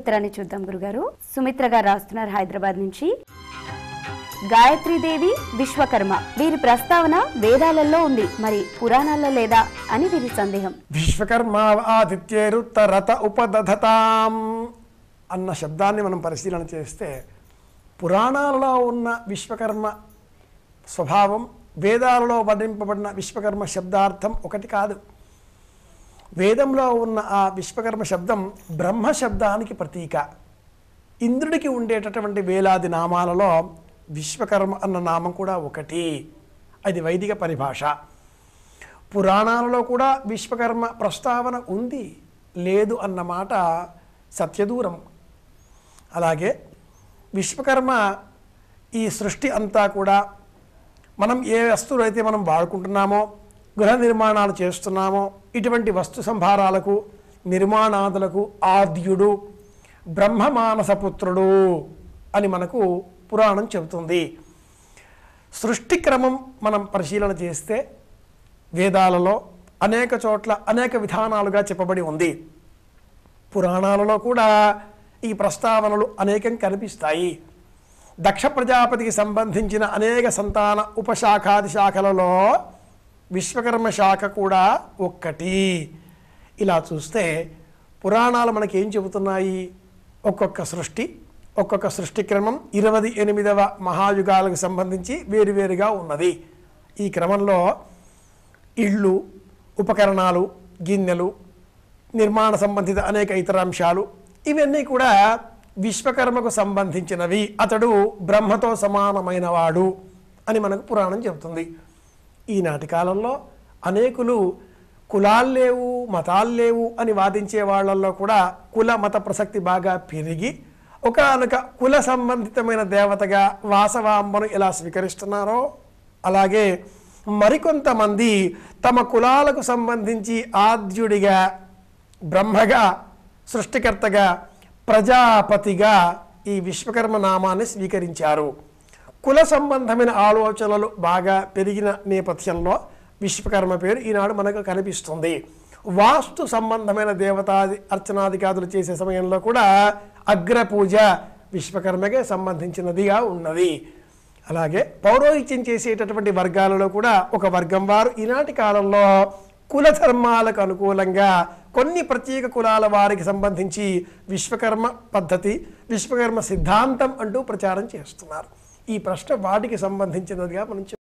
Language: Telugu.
ఉత్తరాన్ని చూద్దాం గురుగారు సుమిత్ర గారు రాస్తున్నారు హైదరాబాద్ నుంచి గాయత్రీదేవి విశ్వకర్మ వీరి ప్రస్తావన వేదాలలో ఉంది మరి పురాణాల్లో లేదా అని వీరి సందేహం విశ్వకర్మ ఆదిత్యేరుత్తరత ఉపదధతాం అన్న శబ్దాన్ని మనం పరిశీలన చేస్తే పురాణాలలో ఉన్న విశ్వకర్మ స్వభావం వేదాలలో వర్ణింపబడిన విశ్వకర్మ శబ్దార్థం ఒకటి కాదు వేదంలో ఉన్న ఆ విశ్వకర్మ శబ్దం బ్రహ్మ శబ్దానికి ప్రతీక ఇంద్రుడికి ఉండేటటువంటి వేలాది నామాలలో విశ్వకర్మ అన్న నామం కూడా ఒకటి అది వైదిక పరిభాష పురాణాలలో కూడా విశ్వకర్మ ప్రస్తావన ఉంది లేదు అన్నమాట సత్యదూరం అలాగే విశ్వకర్మ ఈ సృష్టి అంతా కూడా మనం ఏ వస్తువులు అయితే మనం వాడుకుంటున్నామో గృహ నిర్మాణాలు చేస్తున్నామో ఇటువంటి వస్తు సంభారాలకు నిర్మాణాదులకు ఆద్యుడు బ్రహ్మమానసపుత్రుడు అని మనకు పురాణం చెబుతుంది సృష్టి క్రమం మనం పరిశీలన చేస్తే వేదాలలో అనేక చోట్ల అనేక విధానాలుగా చెప్పబడి ఉంది పురాణాలలో కూడా ఈ ప్రస్తావనలు అనేకం కనిపిస్తాయి దక్ష ప్రజాపతికి సంబంధించిన అనేక సంతాన ఉపశాఖాది శాఖలలో విశ్వకర్మ శాఖ కూడా ఒక్కటి ఇలా చూస్తే పురాణాలు మనకి ఏం చెబుతున్నాయి ఒక్కొక్క సృష్టి ఒక్కొక్క సృష్టి క్రమం ఇరవై ఎనిమిదవ మహాయుగాలకు సంబంధించి వేరువేరుగా ఉన్నది ఈ క్రమంలో ఇళ్ళు ఉపకరణాలు గిన్నెలు నిర్మాణ సంబంధిత అనేక ఇతర అంశాలు ఇవన్నీ కూడా విశ్వకర్మకు సంబంధించినవి అతడు బ్రహ్మతో సమానమైనవాడు అని మనకు పురాణం చెబుతుంది ఈనాటి కాలంలో అనేకులు కులాలు లేవు మతాలు లేవు అని వాదించే వాళ్ళల్లో కూడా కుల మత ప్రసక్తి బాగా పెరిగి ఒకనొక కుల సంబంధితమైన దేవతగా వాసవాంబను ఎలా స్వీకరిస్తున్నారో అలాగే మరికొంతమంది తమ కులాలకు సంబంధించి ఆద్యుడిగా బ్రహ్మగా సృష్టికర్తగా ప్రజాపతిగా ఈ విశ్వకర్మ నామాన్ని స్వీకరించారు కుల సంబంధమైన ఆలోచనలు బాగా పెరిగిన నేపథ్యంలో విశ్వకర్మ పేరు ఈనాడు మనకు కనిపిస్తుంది వాస్తు సంబంధమైన దేవతాది అర్చనాదికాదులు చేసే సమయంలో కూడా అగ్రపూజ విశ్వకర్మకే సంబంధించినదిగా ఉన్నది అలాగే పౌరోహిత్యం చేసేటటువంటి వర్గాలలో కూడా ఒక వర్గం వారు ఈనాటి కాలంలో కుల ధర్మాలకు అనుకూలంగా కొన్ని ప్రత్యేక కులాల వారికి సంబంధించి విశ్వకర్మ పద్ధతి విశ్వకర్మ సిద్ధాంతం అంటూ ప్రచారం చేస్తున్నారు ఈ ప్రశ్న వాటికి సంబంధించినదిగా మనం చెప్